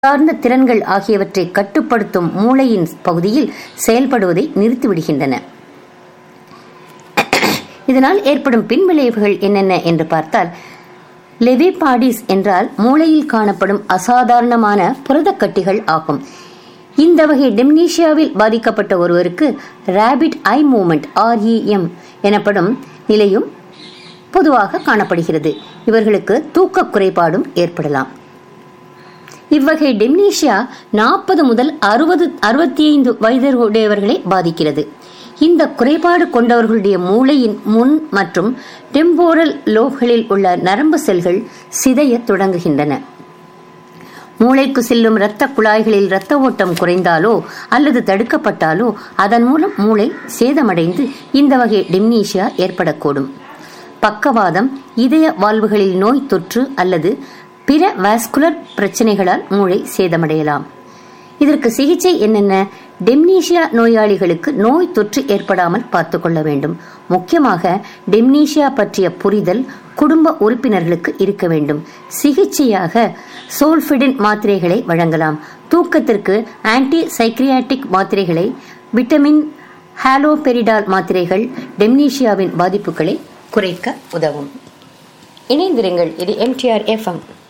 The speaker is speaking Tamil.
சார்ந்த திறன்கள் ஆகியவற்றை கட்டுப்படுத்தும் மூளையின் பகுதியில் செயல்படுவதை நிறுத்திவிடுகின்றன இதனால் ஏற்படும் பின்விளைவுகள் என்னென்ன என்று பார்த்தால் லெவிபாடிஸ் என்றால் மூளையில் காணப்படும் அசாதாரணமான புரதக்கட்டிகள் ஆகும் இந்த வகை டெம்னீஷியாவில் பாதிக்கப்பட்ட ஒருவருக்கு ரேபிட் ஐ மூமெண்ட் ஆர்இஎம் எனப்படும் நிலையும் பொதுவாக காணப்படுகிறது இவர்களுக்கு தூக்க குறைபாடும் ஏற்படலாம் இவ்வகை டெம்னீஷியா நாற்பது முதல் அறுபது அறுபத்தி ஐந்து வயதுடையவர்களை பாதிக்கிறது இந்த குறைபாடு கொண்டவர்களுடைய மூளையின் முன் மற்றும் டெம்போரல் லோப்களில் உள்ள நரம்பு செல்கள் சிதைய தொடங்குகின்றன மூளைக்கு செல்லும் இரத்த குழாய்களில் இரத்த ஓட்டம் குறைந்தாலோ அல்லது தடுக்கப்பட்டாலோ அதன் மூலம் மூளை சேதமடைந்து இந்த வகை டெம்னீஷியா ஏற்படக்கூடும் பக்கவாதம் இதய வாழ்வுகளில் நோய் தொற்று அல்லது பிற வாஸ்குலர் பிரச்சனைகளால் மூளை சேதமடையலாம் இதற்கு சிகிச்சை என்னென்ன டெம்னீஷியா நோயாளிகளுக்கு நோய் தொற்று ஏற்படாமல் பார்த்து கொள்ள வேண்டும் முக்கியமாக டெம்னீஷியா பற்றிய புரிதல் குடும்ப உறுப்பினர்களுக்கு இருக்க வேண்டும் சிகிச்சையாக சோல்ஃபிடின் மாத்திரைகளை வழங்கலாம் தூக்கத்திற்கு ஆன்டி சைக்ரியாட்டிக் மாத்திரைகளை விட்டமின் ஹாலோபெரிடால் மாத்திரைகள் டெம்னீஷியாவின் பாதிப்புகளை குறைக்க உதவும் இணைந்திருங்கள் இது எம்டிஆர் எஃப்எம்